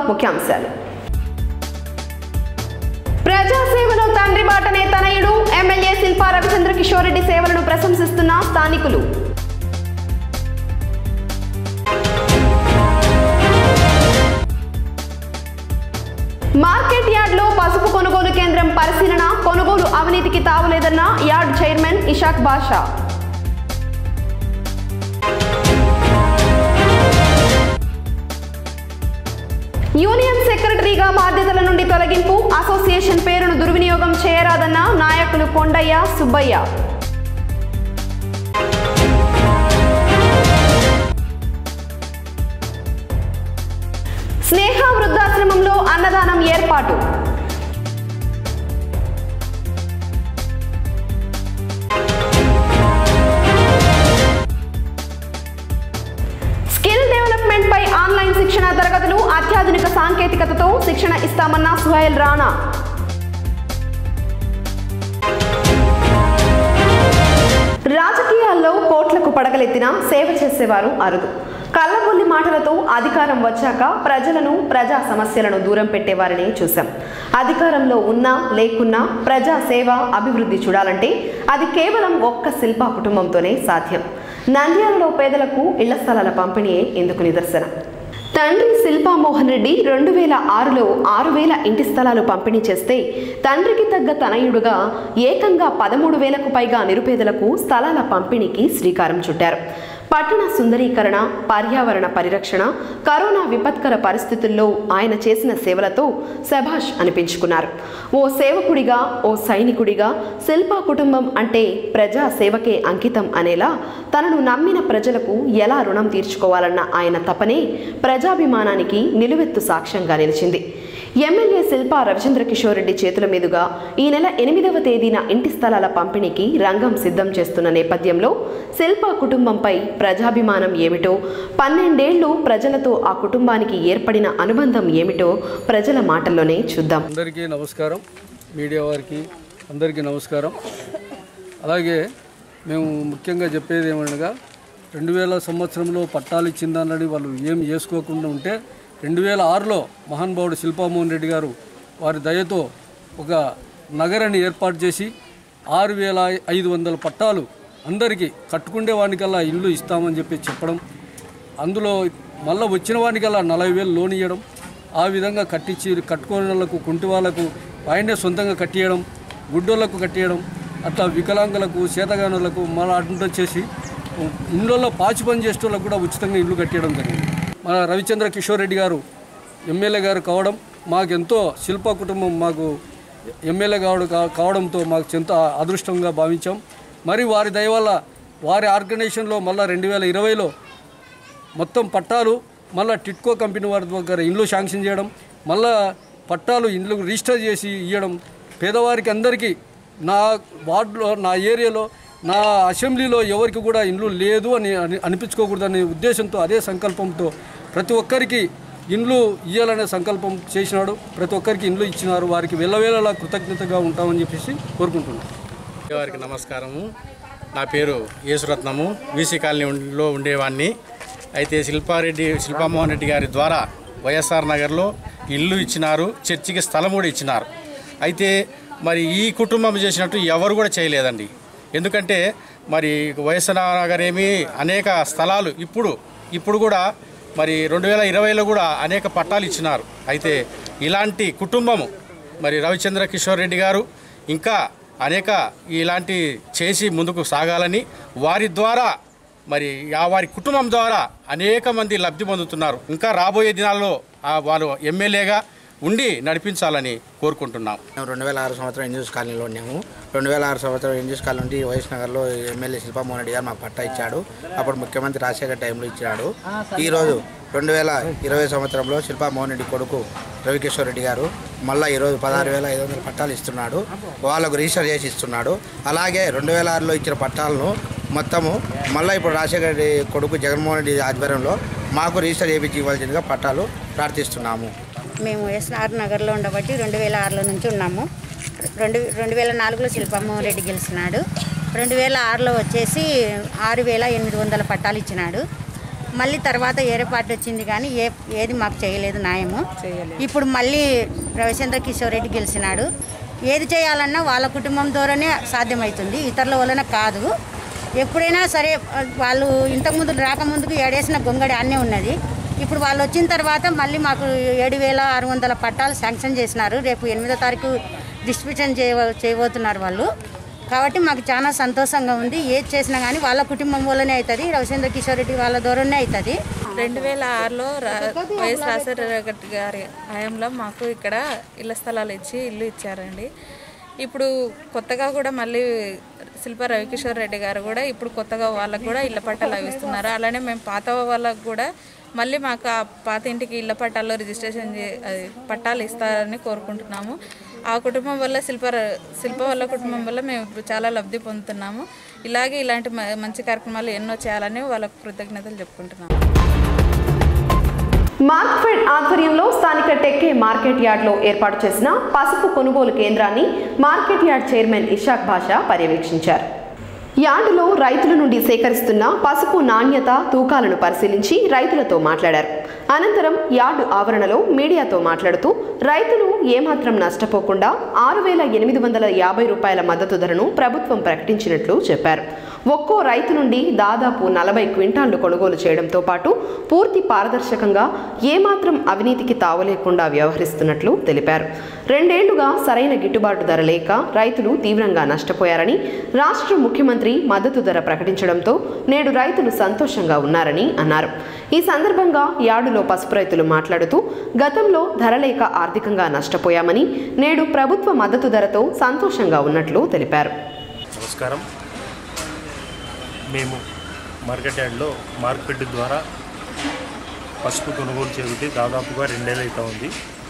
ముఖ్యాంశాలు ప్రజాసేవలో తండ్రి బాటనే తనయుడు ఎమ్మెల్యే శిల్పా రవిచంద్ర కిషోర్ రెడ్డి సేవలను ప్రశంసిస్తున్న స్థానికులు మార్కెట్ యార్డ్లో పసుపు కొనుగోలు కేంద్రం పరిశీలన కొనుగోలు అవినీతికి తావులేదన్న yard chairman Ishaq Basha union సెక్రటరీగా బాధ్యతల నుండి తొలగింపు అసోసియేషన్ పేరును దుర్వినియోగం చేయరాదన్న నాయకులు కొండయ్య సుబ్బయ్య స్నేహ వృద్ధాశ్రమంలో అన్నదానం ఏర్పాటు స్కిల్ డెవలప్మెంట్ పై ఆన్లైన్ శిక్షణ తరగతులు అత్యాధునిక సాంకేతికతతో శిక్షణ ఇస్తామన్న సుహైల్ రాణా రాజకీయాల్లో కోట్లకు పడగలెత్తిన సేవ చేసేవారు అరుదు కళ్ళబొల్లి మాటలతో అధికారం వచ్చాక ప్రజలను ప్రజా సమస్యలను దూరం పెట్టేవారిని చూశాం అధికారంలో ఉన్నా లేకున్నా ప్రజా సేవ అభివృద్ధి చూడాలంటే అది కేవలం ఒక్క శిల్పా కుటుంబంతోనే సాధ్యం నంద్యాలలో పేదలకు ఇళ్ల స్థలాల పంపిణీయే ఇందుకు నిదర్శనం తండ్రి శిల్పా మోహన్ రెడ్డి రెండు వేల ఆరులో ఆరు వేల ఇంటి స్థలాలు పంపిణీ చేస్తే తండ్రికి తగ్గ తనయుడుగా ఏకంగా పదమూడు వేలకు పైగా నిరుపేదలకు స్థలాల పంపిణీకి శ్రీకారం చుట్టారు పట్టణ సుందరీకరణ పర్యావరణ పరిరక్షణ కరోనా విపత్కర పరిస్థితుల్లో ఆయన చేసిన సేవలతో శభాష్ అనిపించుకున్నారు ఓ సేవకుడిగా ఓ సైనికుడిగా శిల్పా కుటుంబం అంటే ప్రజా సేవకే అంకితం అనేలా తనను నమ్మిన ప్రజలకు ఎలా రుణం తీర్చుకోవాలన్న ఆయన తపనే ప్రజాభిమానానికి నిలువెత్తు సాక్ష్యంగా నిలిచింది ఎమ్మెల్యే శిల్పా రవిచంద్ర కిషోర్ రెడ్డి చేతుల మీదుగా ఈ నెల ఎనిమిదవ తేదీన ఇంటి స్థలాల పంపిణీకి రంగం సిద్ధం చేస్తున్న నేపథ్యంలో శిల్పా కుటుంబంపై ప్రజాభిమానం ఏమిటో పన్నెండేళ్లు ప్రజలతో ఆ కుటుంబానికి ఏర్పడిన అనుబంధం ఏమిటో ప్రజల మాటల్లోనే చూద్దాం అందరికీ నమస్కారం మీడియా వారికి అందరికీ నమస్కారం అలాగే మేము ముఖ్యంగా చెప్పేది ఏమనగా రెండు వేల సంవత్సరంలో పట్టాలు ఇచ్చిందన్నది వాళ్ళు ఏం చేసుకోకుండా ఉంటే రెండు వేల ఆరులో మహానుభావుడు శిల్పామోహన్ రెడ్డి గారు వారి దయతో ఒక నగరాన్ని ఏర్పాటు చేసి ఆరు వేల ఐదు వందల పట్టాలు అందరికీ కట్టుకుండే వానికల్లా ఇల్లు ఇస్తామని చెప్పి చెప్పడం అందులో మళ్ళీ వచ్చిన వానికల్లా నలభై వేలు లోన్ ఇవ్వడం ఆ విధంగా కట్టించి కట్టుకునే వాళ్ళకు కుంటి వాళ్ళకు ఆయనే సొంతంగా కట్టియడం గుడ్డోళ్లకు కట్టియడం అట్లా వికలాంగులకు చేతగానులకు మళ్ళీ అటు వచ్చేసి ఇండ్లలో పాచి పని చేసే వాళ్ళకు కూడా ఉచితంగా ఇల్లు కట్టియడం జరిగింది మన రవిచంద్ర కిషోర్ రెడ్డి గారు ఎమ్మెల్యే గారు కావడం మాకెంతో శిల్ప కుటుంబం మాకు ఎమ్మెల్యే కావడం కావడంతో మాకు ఎంత అదృష్టంగా భావించాం మరి వారి దయ వల్ల వారి ఆర్గనైజేషన్లో మళ్ళీ రెండు వేల ఇరవైలో మొత్తం పట్టాలు మళ్ళీ టిట్కో కంపెనీ వారి దగ్గర ఇండ్లు శాంక్షన్ చేయడం మళ్ళా పట్టాలు ఇండ్లు రిజిస్టర్ చేసి ఇవ్వడం పేదవారికి అందరికీ నా వార్డులో నా ఏరియాలో నా అసెంబ్లీలో ఎవరికి కూడా ఇండ్లు లేదు అని అని అనిపించుకోకూడదనే ఉద్దేశంతో అదే సంకల్పంతో ప్రతి ఒక్కరికి ఇండ్లు ఇవ్వాలనే సంకల్పం చేసినాడు ప్రతి ఒక్కరికి ఇండ్లు ఇచ్చినారు వారికి వెళ్ళవేళలా కృతజ్ఞతగా ఉంటామని చెప్పేసి కోరుకుంటున్నాను వారికి నమస్కారము నా పేరు యేసురత్నము వీసీ కాలనీలో ఉండేవాడిని అయితే శిల్పారెడ్డి శిల్పామోహన్ రెడ్డి గారి ద్వారా వైఎస్ఆర్ నగర్లో ఇల్లు ఇచ్చినారు చర్చికి స్థలం కూడా ఇచ్చినారు అయితే మరి ఈ కుటుంబం చేసినట్టు ఎవరు కూడా చేయలేదండి ఎందుకంటే మరి వైఎస్ఆర్ నగర్ ఏమి అనేక స్థలాలు ఇప్పుడు ఇప్పుడు కూడా మరి రెండు వేల ఇరవైలో కూడా అనేక పట్టాలు ఇచ్చినారు అయితే ఇలాంటి కుటుంబము మరి రవిచంద్ర కిషోర్ రెడ్డి గారు ఇంకా అనేక ఇలాంటి చేసి ముందుకు సాగాలని వారి ద్వారా మరి ఆ వారి కుటుంబం ద్వారా అనేక మంది లబ్ధి పొందుతున్నారు ఇంకా రాబోయే దినాల్లో ఆ వారు ఎమ్మెల్యేగా ఉండి నడిపించాలని కోరుకుంటున్నాం మేము రెండు వేల ఆరు సంవత్సరం ఎన్జిఎస్ కాలనీలో ఉన్నాము రెండు వేల ఆరు సంవత్సరం ఎన్జిఎస్ కాలనీ నుండి వైఎస్ నగర్లో ఎమ్మెల్యే శిల్పామోహన్ రెడ్డి గారు మాకు పట్టా ఇచ్చాడు అప్పుడు ముఖ్యమంత్రి రాజశేఖర్ టైంలో ఇచ్చాడు ఈరోజు రెండు వేల ఇరవై సంవత్సరంలో శిల్పామోహన్ రెడ్డి కొడుకు రవికిషోర్ రెడ్డి గారు మళ్ళీ ఈరోజు పదహారు వేల ఐదు వందల పట్టాలు ఇస్తున్నాడు వాళ్ళకు రిజిస్టర్ చేసి ఇస్తున్నాడు అలాగే రెండు వేల ఆరులో ఇచ్చిన పట్టాలను మొత్తము మళ్ళీ ఇప్పుడు రాజశేఖర రెడ్డి కొడుకు జగన్మోహన్ రెడ్డి ఆధ్వర్యంలో మాకు రిజిస్టర్ చేయించి ఇవ్వాల్సిందిగా పట్టాలు ప్రార్థిస్తున్నాము మేము ఎస్ఆర్ నగర్లో ఉండబట్టి రెండు వేల ఆరులో నుంచి ఉన్నాము రెండు రెండు వేల నాలుగులో శిల్పమోహన్ రెడ్డి గెలిచినాడు రెండు వేల ఆరులో వచ్చేసి ఆరు వేల ఎనిమిది వందల పట్టాలు ఇచ్చినాడు మళ్ళీ తర్వాత ఏరే పార్టీ వచ్చింది కానీ ఏ ఏది మాకు చేయలేదు న్యాయము ఇప్పుడు మళ్ళీ రవిచంద్ర కిషోర్ రెడ్డి గెలిచినాడు ఏది చేయాలన్నా వాళ్ళ కుటుంబం ద్వారానే సాధ్యమవుతుంది ఇతరుల వలన కాదు ఎప్పుడైనా సరే వాళ్ళు ఇంతకుముందు రాకముందుకు ఏడేసిన గొంగడి అన్నీ ఉన్నది ఇప్పుడు వాళ్ళు వచ్చిన తర్వాత మళ్ళీ మాకు ఏడు వేల ఆరు వందల పట్టాలు శాంక్షన్ చేసినారు రేపు ఎనిమిదో తారీఖు డిస్ట్రిబ్యూషన్ చేయ చేయబోతున్నారు వాళ్ళు కాబట్టి మాకు చాలా సంతోషంగా ఉంది ఏది చేసినా కానీ వాళ్ళ కుటుంబం వల్లనే అవుతుంది రవిచంద్ర కిషోర్ రెడ్డి వాళ్ళ ద్వారానే అవుతుంది రెండు వేల ఆరులో రా- వైఎస్ రాజశేఖర గారి హయాంలో మాకు ఇక్కడ ఇళ్ల స్థలాలు ఇచ్చి ఇల్లు ఇచ్చారండి ఇప్పుడు కొత్తగా కూడా మళ్ళీ శిల్ప రవికిషోర్ రెడ్డి గారు కూడా ఇప్పుడు కొత్తగా వాళ్ళకు కూడా ఇళ్ల పట్టాలు అవి ఇస్తున్నారు అలానే మేము పాత వాళ్ళకు కూడా మళ్ళీ మాకు ఆ పాత ఇంటికి ఇళ్ల పట్టాల్లో రిజిస్ట్రేషన్ చే అది పట్టాలు ఇస్తారని కోరుకుంటున్నాము ఆ కుటుంబం వల్ల శిల్ప శిల్ప వాళ్ళ కుటుంబం వల్ల మేము ఇప్పుడు చాలా లబ్ధి పొందుతున్నాము ఇలాగే ఇలాంటి మ- మంచి కార్యక్రమాలు ఎన్నో చేయాలని వాళ్ళకు కృతజ్ఞతలు చెప్పుకుంటున్నాము మార్క్ఫెడ్ ఆధ్వర్యంలో స్థానిక టెక్కే మార్కెట్ యార్డ్లో ఏర్పాటు చేసిన పసుపు కొనుగోలు కేంద్రాన్ని మార్కెట్ యార్డ్ చైర్మన్ ఇషాక్ భాషా పర్యవేక్షించారు యార్డులో రైతుల నుండి సేకరిస్తున్న పసుపు నాణ్యత తూకాలను పరిశీలించి రైతులతో మాట్లాడారు అనంతరం యార్డు ఆవరణలో మీడియాతో మాట్లాడుతూ రైతులు ఏమాత్రం నష్టపోకుండా ఆరు వేల ఎనిమిది వందల యాభై రూపాయల మద్దతు ధరను ప్రభుత్వం ప్రకటించినట్లు చెప్పారు ఒక్కో రైతు నుండి దాదాపు నలభై క్వింటాళ్లు కొనుగోలు చేయడంతో పాటు పూర్తి పారదర్శకంగా ఏమాత్రం అవినీతికి తావలేకుండా వ్యవహరిస్తున్నట్లు తెలిపారు రెండేళ్లుగా సరైన గిట్టుబాటు ధర లేక రైతులు తీవ్రంగా నష్టపోయారని రాష్ట్ర ముఖ్యమంత్రి మద్దతు ధర ప్రకటించడంతో నేడు రైతులు సంతోషంగా ఉన్నారని అన్నారు ఈ సందర్భంగా యార్డులో పసుపు రైతులు మాట్లాడుతూ గతంలో ధర లేక ఆర్థికంగా నష్టపోయామని నేడు ప్రభుత్వ మద్దతు ధరతో సంతోషంగా ఉన్నట్లు తెలిపారు నమస్కారం మేము మార్కెట్ యార్డ్లో మార్కెట్ ద్వారా పసుపు కొనుగోలు చేరుటి దాదాపుగా రెండేళ్ళు అవుతా ఉంది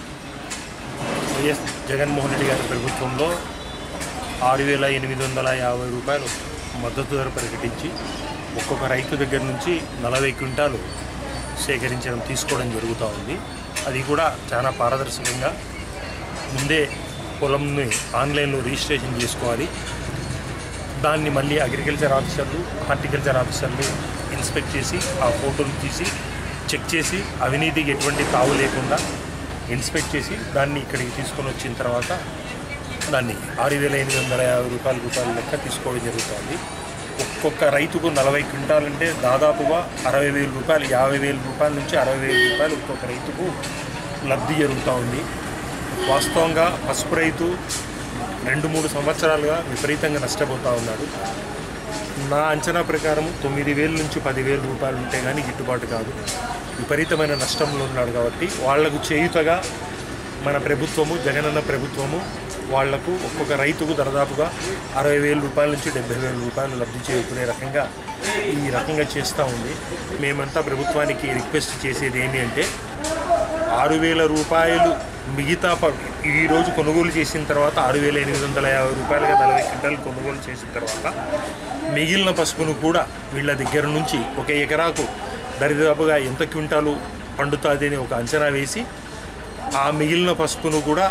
వైఎస్ జగన్మోహన్ రెడ్డి గారి ప్రభుత్వంలో ఆరు వేల ఎనిమిది వందల యాభై రూపాయలు మద్దతు ధర ప్రకటించి ఒక్కొక్క రైతు దగ్గర నుంచి నలభై క్వింటాలు సేకరించడం తీసుకోవడం జరుగుతూ ఉంది అది కూడా చాలా పారదర్శకంగా ముందే పొలంని ఆన్లైన్లో రిజిస్ట్రేషన్ చేసుకోవాలి దాన్ని మళ్ళీ అగ్రికల్చర్ ఆఫీసర్లు హార్టికల్చర్ ఆఫీసర్లు ఇన్స్పెక్ట్ చేసి ఆ ఫోటోలు తీసి చెక్ చేసి అవినీతికి ఎటువంటి తావు లేకుండా ఇన్స్పెక్ట్ చేసి దాన్ని ఇక్కడికి తీసుకొని వచ్చిన తర్వాత దాన్ని ఆరు వేల ఎనిమిది వందల యాభై రూపాయల రూపాయల లెక్క తీసుకోవడం జరుగుతుంది ఒక్కొక్క రైతుకు నలభై క్వింటాలంటే దాదాపుగా అరవై వేల రూపాయలు యాభై వేల రూపాయల నుంచి అరవై వేల రూపాయలు ఒక్కొక్క రైతుకు లబ్ధి జరుగుతూ ఉంది వాస్తవంగా పసుపు రైతు రెండు మూడు సంవత్సరాలుగా విపరీతంగా నష్టపోతూ ఉన్నాడు నా అంచనా ప్రకారం తొమ్మిది వేల నుంచి పదివేల రూపాయలు ఉంటే కానీ గిట్టుబాటు కాదు విపరీతమైన నష్టంలో ఉన్నాడు కాబట్టి వాళ్లకు చేయుతగా మన ప్రభుత్వము జగనన్న ప్రభుత్వము వాళ్లకు ఒక్కొక్క రైతుకు దాదాపుగా అరవై వేల రూపాయల నుంచి డెబ్బై వేల రూపాయలు లబ్ధి చేరుకునే రకంగా ఈ రకంగా చేస్తూ ఉంది మేమంతా ప్రభుత్వానికి రిక్వెస్ట్ చేసేది ఏమి అంటే ఆరు వేల రూపాయలు మిగతా ప ఈరోజు కొనుగోలు చేసిన తర్వాత ఆరు వేల ఎనిమిది వందల యాభై రూపాయలుగా నలభై క్వింటాలు కొనుగోలు చేసిన తర్వాత మిగిలిన పసుపును కూడా వీళ్ళ దగ్గర నుంచి ఒక ఎకరాకు దరిదాపుగా ఎంత క్వింటాలు పండుతుంది అని ఒక అంచనా వేసి ఆ మిగిలిన పసుపును కూడా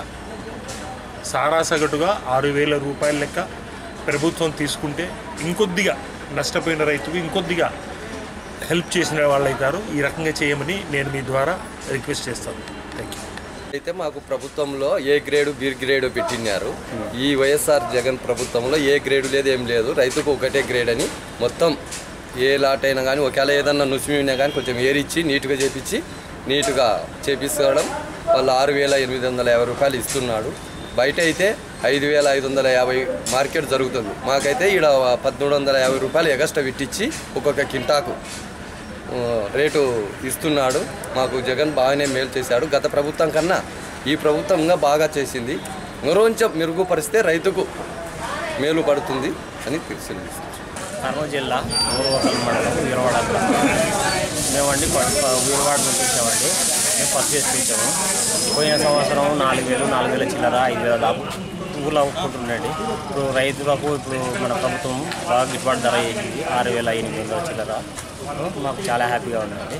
సారాసగటుగా ఆరు వేల రూపాయల లెక్క ప్రభుత్వం తీసుకుంటే ఇంకొద్దిగా నష్టపోయిన రైతుకు ఇంకొద్దిగా హెల్ప్ చేసిన వాళ్ళు అవుతారు ఈ రకంగా చేయమని నేను మీ ద్వారా రిక్వెస్ట్ చేస్తాను థ్యాంక్ యూ అయితే మాకు ప్రభుత్వంలో ఏ గ్రేడు బి గ్రేడు పెట్టినారు ఈ వైఎస్ఆర్ జగన్ ప్రభుత్వంలో ఏ గ్రేడు లేదు ఏం లేదు రైతుకు ఒకటే గ్రేడ్ అని మొత్తం ఏ లాట్ అయినా కానీ ఒకవేళ ఏదన్నా నుసిమినా కానీ కొంచెం ఏరిచ్చి నీట్గా చేపించి నీట్గా చేపించడం వాళ్ళు ఆరు వేల ఎనిమిది వందల యాభై రూపాయలు ఇస్తున్నాడు బయట అయితే ఐదు వేల ఐదు వందల యాభై మార్కెట్ జరుగుతుంది మాకైతే ఈడ పద్మూడు వందల యాభై రూపాయలు ఎగస్ట్రా పెట్టించి ఒక్కొక్క కింటాకు ఆ, రేటు ఇస్తున్నాడు మాకు జగన్ బాగానే మేలు చేశాడు గత ప్రభుత్వం కన్నా ఈ ప్రభుత్వం ఇంకా బాగా చేసింది మరోంచెం మెరుగుపరిస్తే రైతుకు మేలు పడుతుంది అని తెలిసింది కర్నూలు జిల్లా ఊరవకల్ మండలం వీరవాడ గ్రామం. మేమండి ప- ప- వీరవాడ నుంచి వచ్చామండి మేము ఫస్ట్ చేసుకొచ్చాము పోయిన సంవత్సరం నాలుగు వేలు నాలుగు వేల చిల్లర ఐదు వేల దాకా ఊళ్ళో ఒప్పుకుంటుండండి ఇప్పుడు రైతులకు ఇప్పుడు మన ప్రభుత్వం బాగా గిట్టుబాటు ధర చేసింది ఆరు వేల ఎనిమిది వందల చిల్లర మాకు చాలా హ్యాపీగా ఉందండి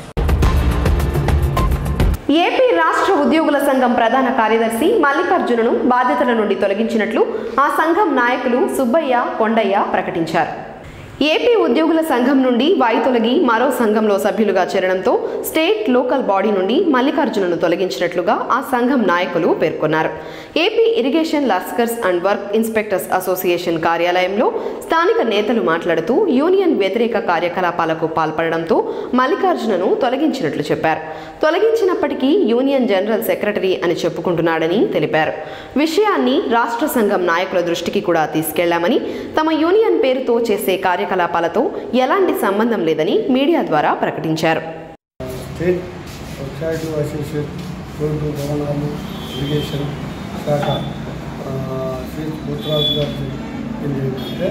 ఏపీ రాష్ట్ర ఉద్యోగుల సంఘం ప్రధాన కార్యదర్శి మల్లికార్జునను బాధ్యతల నుండి తొలగించినట్లు ఆ సంఘం నాయకులు సుబ్బయ్య కొండయ్య ప్రకటించారు ఏపీ ఉద్యోగుల సంఘం నుండి వాయితొలగి మరో సంఘంలో సభ్యులుగా చేరడంతో స్టేట్ లోకల్ బాడీ నుండి మల్లికార్జునను తొలగించినట్లుగా ఆ సంఘం నాయకులు పేర్కొన్నారు AP irrigation lascars and work inspectors association కార్యాలయంలో స్థానిక నేతలు మాట్లాడుతూ యూనియన్ వ్యతిరేక కార్యకలాపాలకు పాల్పడడంతో మల్లికార్జునను తొలగించినట్లు చెప్పారు తొలగించినప్పటికీ యూనియన్ జనరల్ సెక్రటరీ అని చెప్పుకుంటున్నాడని తెలిపారు విషయాన్ని రాష్ట్ర సంఘం నాయకుల దృష్టికి కూడా తీసుకెళ్లామని తమ యూనియన్ పేరుతో చేసే కార్యకలాపాలతో ఎలాంటి సంబంధం లేదని మీడియా ద్వారా ప్రకటించారు స్టేట్ పంచాయతీ అసోసియేషన్ రోడ్డు భవనాలు ఇరిగేషన్ శాఖ ఆ, శ్రీ పోతురాజు గారు చెప్పింది ఏంటంటే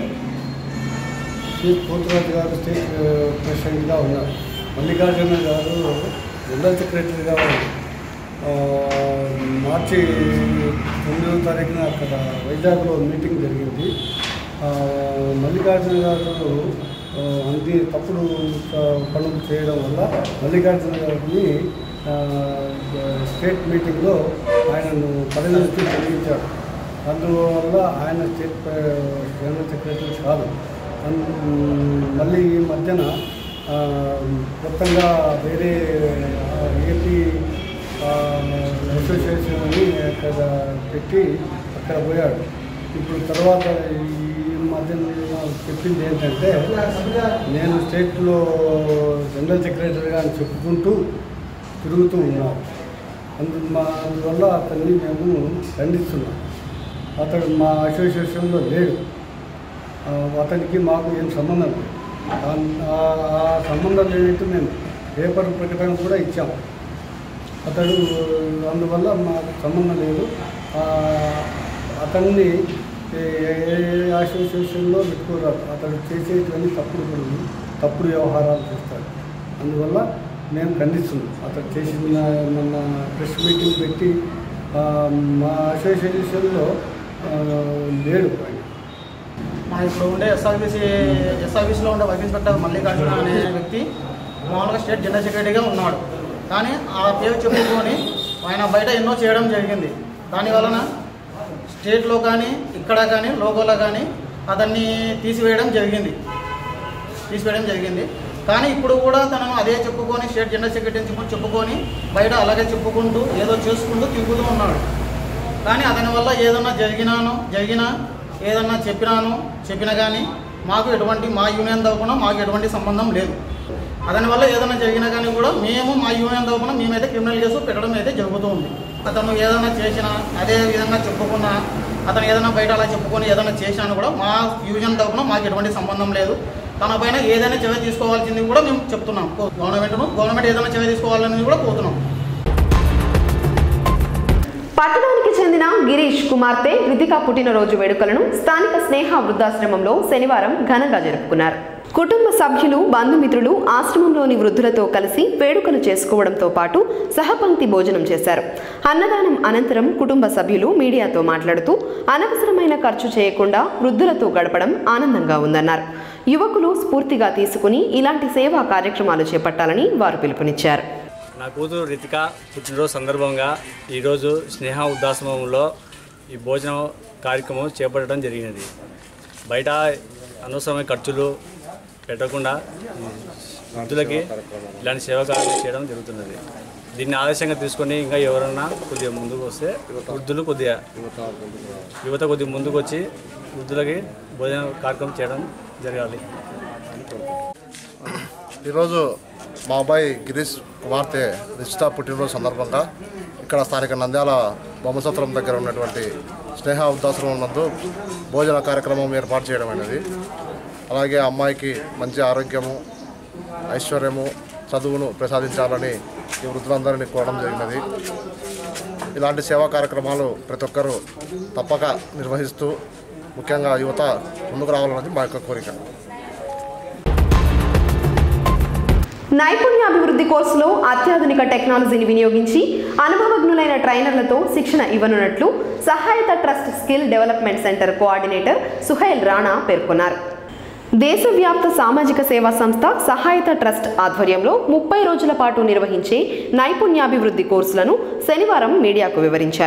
శ్రీ పోతురాజు గారు స్టేట్ ఆ, ప్రెసిడెంట్గా ఉన్నారు మల్లికార్జున గారు జనరల్ సెక్రటరీగా ఉన్నారు ఆ, మార్చి తొమ్మిదవ తారీఖున అక్కడ వైజాగ్లో మీటింగ్ జరిగింది ఆ, మల్లికార్జున గారు ఆ, అన్ని తప్పుడు ఆ, పనులు చేయడం వల్ల మల్లికార్జున గారిని ఆ, స్టేట్ మీటింగ్లో ఆయనను పదవి నుంచి తొలగించారు అందువల్ల ఆయన స్టేట్ ప్ర- జనరల్ సెక్రటరీ కాదు అన్- మళ్ళీ ఈ మధ్యన ఆ, మొత్తంగా వేరే ఆ, ఏపీ ఆ, అసోసియేషన్ అని అక్కడ పెట్టి అక్కడ పోయాడు ఇప్పుడు తర్వాత ఈ మధ్య నాకు చెప్పింది ఏంటంటే నేను స్టేట్లో జనరల్ సెక్రటరీగా అని చెప్పుకుంటూ తిరుగుతూ ఉన్నాను అందు మా అందువల్ల అతన్ని మేము ఖండిస్తున్నాం అతడు మా అసోసియేషన్లో లేడు ఆ, అతనికి మాకు ఏం సంబంధం లేదు ఆ- ఆ- ఆ సంబంధం లేనట్టు మేము పేపర్ ప్రకటన కూడా ఇచ్చాము అతడు అందువల్ల మాకు సంబంధం లేదు ఆ, అతన్ని ఏ ఏ అసోసియేషన్లో పెట్టుకోరాదు అతడు చేసేటువంటి తప్పుడు పనులు తప్పుడు వ్యవహారాలు చేస్తాడు అందువల్ల మేము ఖండిస్తున్నాం అతడు చేసిన మన ప్రెస్ మీటింగ్ పెట్టి ఆ, మా అసోసియేషన్లో ఆ, లేడు ఆయన మన ఇప్పుడు ఉండే ఎస్ఆర్బీసీ ఎస్ఆర్బీసీలో ఉండే వైస్ ఇన్స్పెక్టర్ మల్లికార్జున అనే వ్యక్తి మామూలుగా స్టేట్ జనరల్ సెక్రటరీగా ఉన్నాడు కానీ ఆ పేరు చెప్పుకొని ఆయన బయట ఎన్నో చేయడం జరిగింది దాని వలన స్టేట్లో కానీ ఇక్కడ కానీ లోగోలో కానీ అతన్ని తీసివేయడం జరిగింది తీసివేయడం జరిగింది కానీ ఇప్పుడు కూడా తను అదే చెప్పుకొని స్టేట్ జనరల్ సెక్రటరీ చెప్పు చెప్పుకొని బయట అలాగే చెప్పుకుంటూ ఏదో చేసుకుంటూ తిరుగుతూ ఉన్నాడు కానీ అతని వల్ల ఏదన్నా జరిగినాను జరిగినా ఏదన్నా చెప్పినాను చెప్పినా కానీ మాకు ఎటువంటి మా యూనియన్ తరపున మాకు ఎటువంటి సంబంధం లేదు అతని వల్ల ఏదైనా జరిగినా కానీ కూడా మేము మా యూనియన్ తరపున మేమైతే క్రిమినల్ కేసు పెట్టడం అయితే జరుగుతూ ఉంది అతను ఏదైనా చేసినా అదే విధంగా చెప్పుకున్నా అతను ఏదైనా బయట అలా చెప్పుకొని ఏదైనా చేసినా కూడా మా యూనియన్ తరపున మాకు ఎటువంటి సంబంధం లేదు తన పైన ఏదైనా చర్య తీసుకోవాల్సింది కూడా మేము చెప్తున్నాం గవర్నమెంట్ను గవర్నమెంట్ ఏదైనా చర్య తీసుకోవాలని కూడా కోరుతున్నాం పట్టణానికి చెందిన గిరీష్ కుమార్తె రితిక పుట్టినరోజు వేడుకలను స్థానిక స్నేహ వృద్ధాశ్రమంలో శనివారం ఘనంగా జరుపుకున్నారు కుటుంబ సభ్యులు బంధుమిత్రులు ఆశ్రమంలోని వృద్ధులతో కలిసి వేడుకలు చేసుకోవడంతో పాటు సహపంక్తి భోజనం చేశారు అన్నదానం అనంతరం కుటుంబ సభ్యులు మీడియాతో మాట్లాడుతూ అనవసరమైన ఖర్చు చేయకుండా వృద్ధులతో గడపడం ఆనందంగా ఉందన్నారు యువకులు స్ఫూర్తిగా తీసుకుని ఇలాంటి సేవా కార్యక్రమాలు చేపట్టాలని వారు పిలుపునిచ్చారు నా కూతురు రితిక పుట్టినరోజు సందర్భంగా ఈరోజు స్నేహ ఉద్దాశ్రమంలో ఈ భోజనం కార్యక్రమం చేపట్టడం జరిగినది బయట అనవసరమైన ఖర్చులు పెట్టకుండా వృద్ధులకి ఇలాంటి సేవా కార్యక్రమం చేయడం జరుగుతున్నది దీన్ని ఆదర్శంగా తీసుకొని ఇంకా ఎవరైనా కొద్దిగా ముందుకు వస్తే వృద్ధులు కొద్దిగా యువత కొద్దిగా ముందుకు వచ్చి వృద్ధులకి భోజన కార్యక్రమం చేయడం జరగాలి ఈరోజు మా అబ్బాయి గిరీష్ కుమార్తె రిషిత పుట్టినరోజు సందర్భంగా ఇక్కడ స్థానిక నంద్యాల బొమ్మసత్రం దగ్గర ఉన్నటువంటి స్నేహ వృద్ధాశ్రమం నందు భోజన కార్యక్రమం ఏర్పాటు చేయడం అనేది అలాగే అమ్మాయికి మంచి ఆరోగ్యము ఐశ్వర్యము చదువును ప్రసాదించాలని ఈ వృద్ధులందరినీ కోరడం జరిగినది ఇలాంటి సేవా కార్యక్రమాలు ప్రతి ఒక్కరూ తప్పక నిర్వహిస్తూ ముఖ్యంగా యువత ముందుకు రావాలన్నది మా యొక్క కోరిక నైపుణ్యాభివృద్ధి కోర్సులో అత్యాధునిక టెక్నాలజీని వినియోగించి అనుభవజ్ఞులైన ట్రైనర్లతో శిక్షణ ఇవ్వనున్నట్లు సహాయత trust skill development centre coordinator Suhail Rana పేర్కొన్నారు దేశవ్యాప్త సామాజిక సేవా సంస్థ సహాయత ట్రస్ట్ ఆధ్వర్యంలో ముప్పై రోజుల పాటు నిర్వహించే నైపుణ్యాభివృద్ధి కోర్సులను శనివారం మీడియాకు వివరించారు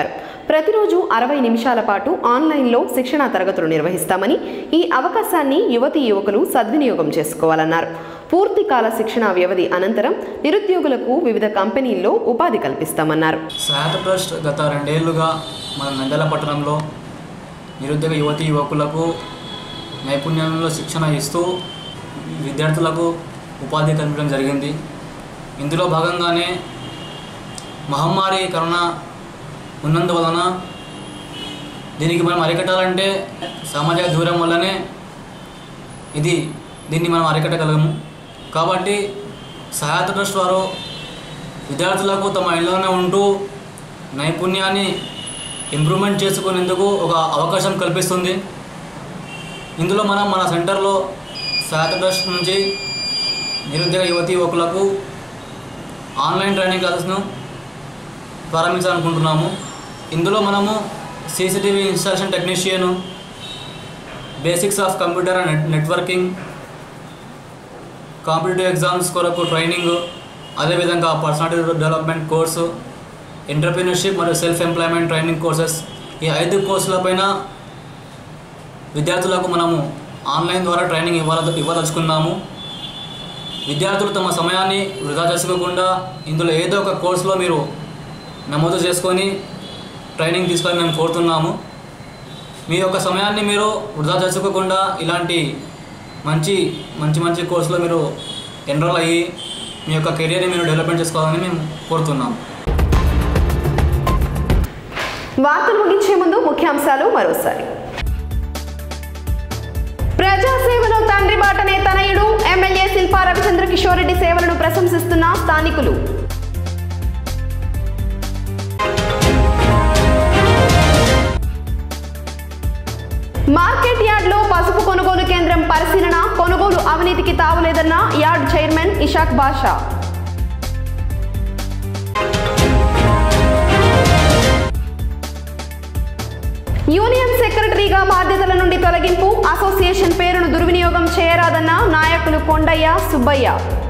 ప్రతిరోజు అరవై నిమిషాల పాటు ఆన్లైన్లో శిక్షణా తరగతులు నిర్వహిస్తామని ఈ అవకాశాన్ని యువతీ యువకులు సద్వినియోగం చేసుకోవాలన్నారు పూర్తి కాల శిక్షణా వ్యవధి అనంతరం నిరుద్యోగులకు వివిధ కంపెనీల్లో ఉపాధి కల్పిస్తామన్నారు సహాయత ట్రస్ట్ గత రెండేళ్లుగా మన నంద్యాల పట్టణంలో నిరుద్యోగ యువతి యువకులకు నైపుణ్యంలో శిక్షణ ఇస్తూ విద్యార్థులకు ఉపాధి కల్పించడం జరిగింది ఇందులో భాగంగానే మహమ్మారి కరోనా ఉన్నందువలన దీనికి మనం అరికట్టాలంటే సామాజిక దూరం వల్లనే ఇది దీన్ని మనం అరికట్టగలము కాబట్టి సహాయత ట్రస్ట్ వారు విద్యార్థులకు తమ ఇళ్లలోనే ఉంటూ నైపుణ్యాన్ని ఇంప్రూవ్మెంట్ చేసుకునేందుకు ఒక అవకాశం కల్పిస్తుంది ఇందులో మనం మన సెంటర్లో సహాయత ట్రస్ట్ నుంచి నిరుద్యోగ యువతి యువకులకు ఆన్లైన్ ట్రైనింగ్ క్లాసెస్ను ప్రారంభించాలనుకుంటున్నాము ఇందులో మనము CCTV installation technician basics of computer and net networking competitive exams కొరకు ట్రైనింగ్ అదేవిధంగా పర్సనాలిటీ డెవలప్మెంట్ కోర్సు ఎంటర్ప్రీనర్షిప్ మరియు సెల్ఫ్ ఎంప్లాయ్మెంట్ ట్రైనింగ్ కోర్సెస్ ఈ ఐదు కోర్సులపైన విద్యార్థులకు మనము ఆన్లైన్ ద్వారా ట్రైనింగ్ ఇవ్వాల ఇవ్వదలుచుకున్నాము విద్యార్థులు తమ సమయాన్ని వృధా చేసుకోకుండా ఇందులో ఏదో ఒక కోర్సులో మీరు నమోదు చేసుకొని ట్రైనింగ్ తీసుకొని మేము కోరుతున్నాము మీ యొక్క సమయాన్ని మీరు వృధా చేసుకోకుండా ఇలాంటి మంచి మంచి మంచి కోర్సులో మీరు ఎన్రోల్ అయ్యి మీ యొక్క కెరియర్ని మీరు డెవలప్మెంట్ చేసుకోవాలని మేము కోరుతున్నాము వార్తలు ముగించే ముందు ముఖ్యాంశాలు మరోసారి ప్రజాసేవలో తండ్రి బాటనే తనయుడు ఎమ్మెల్యే శిల్పా రవిచంద్ర కిషోర్ రెడ్డి సేవలను ప్రశంసిస్తున్న స్థానికులు మార్కెట్ యార్డ్లో పసుపు కొనుగోలు కేంద్రం పరిశీలన కొనుగోలు అవినీతికి తావులేదన్న yard chairman Ishaq Basha union సెక్రటరీగా బాధ్యతల నుండి తొలగింపు అసోసియేషన్ పేరును దుర్వినియోగం చేయరాదన్న నాయకులు కొండయ్య సుబ్బయ్య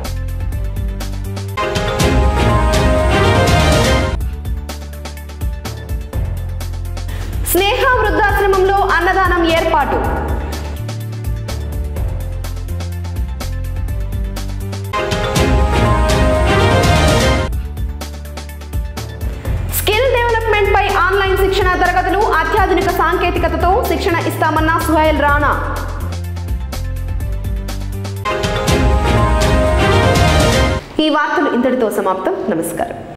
స్నేహ వృద్ధాశ్రమంలో అన్నదానం ఏర్పాటు స్కిల్ డెవలప్మెంట్ పై ఆన్లైన్ శిక్షణ తరగతులు అత్యాధునిక సాంకేతికతతో శిక్షణ ఇస్తామన్న సుహైల్ రాణా ఈ వార్తలు ఇంతటితో సమాప్తం నమస్కారం